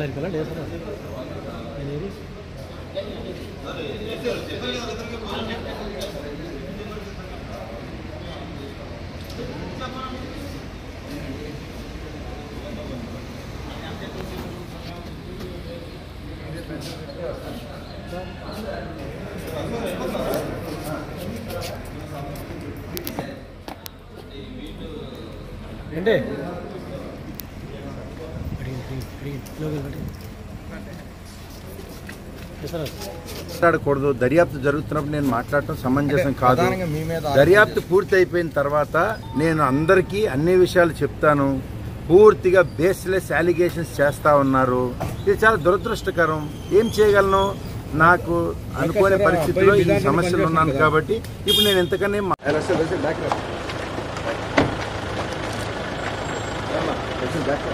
దగ్గరికి వెళ్ళండి ఏ సార్ నేను ఏది ఏంటి అడిగి అడిగి అడిగి లోకి వెళ్ళి సార్ మాట్లాడకూడదు దర్యాప్తు జరుగుతున్నప్పుడు నేను మాట్లాడటం సమంజసం కాదు ప్రధానంగా మీ మీద దర్యాప్తు పూర్తి అయిపోయిన తర్వాత నేను అందరికీ అన్ని విషయాలు చెప్తాను పూర్తిగా బేస్లెస్ అలిగేషన్స్ చేస్తా ఉన్నారు ఇది చాలా దురదృష్టకరం ఏం చేయగలను నాకు అనుకోని పరిస్థితిలో ఈ సమస్యలు ఉన్నాను కాబట్టి ఇప్పుడు నేను ఎంతకనే మా- ఎలా సార్, ఎలా సార్, back రా. ఏమ్మా, ఎలా సార్, back రా.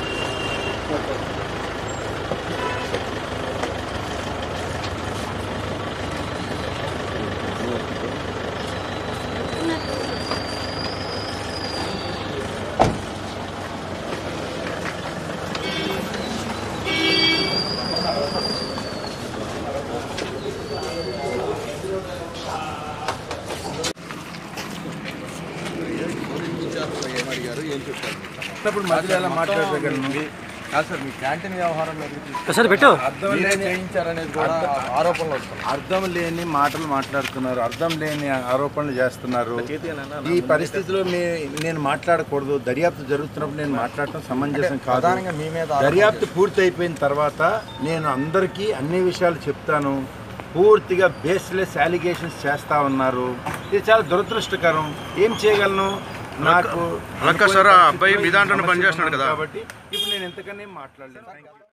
ఏమడిగారు ఏం చెప్పారు అప్పుడు మధ్యలో ఎలా మాట్లాడగలను కాదు సార్ మీ క్యాంటీన్ వ్యవహారంలో గురించి సార్ పెట్టు అర్థం మీరే లేని చేయించారనేది కూడా ఆరోపణలు వస్తున్నాయి అర్థం లేని మాటలు మాట్లాడుతున్నారు అర్థం లేని ఆరోపణలు చేస్తున్నారు ఈ పరిస్థితిలో మీ నేను మాట్లాడకూడదు దర్యాప్తు జరుగుతున్నప్పుడు నేను మాట్లాడటం సమంజసం కాదు ప్రధానంగా మీ మీద ఆరోపణలు దర్యాప్తు పూర్తి అయిపోయిన తర్వాత నేను అందరికీ అన్ని విషయాలు చెప్తాను పూర్తిగా బేస్లెస్ అలిగేషన్స్ చేస్తా ఉన్నారు ఇది చాలా దురదృష్టకరం ఏం చేయగలను నాకు అక్క సార్, ఆ అబ్బాయి మీ అనుకోని దాంట్లోనే పరిస్థితిలో పనిచేస్తున్నాడు కదా. కాబట్టి ఇప్పుడు నేను ఎంతకనే మాట్లాడలేను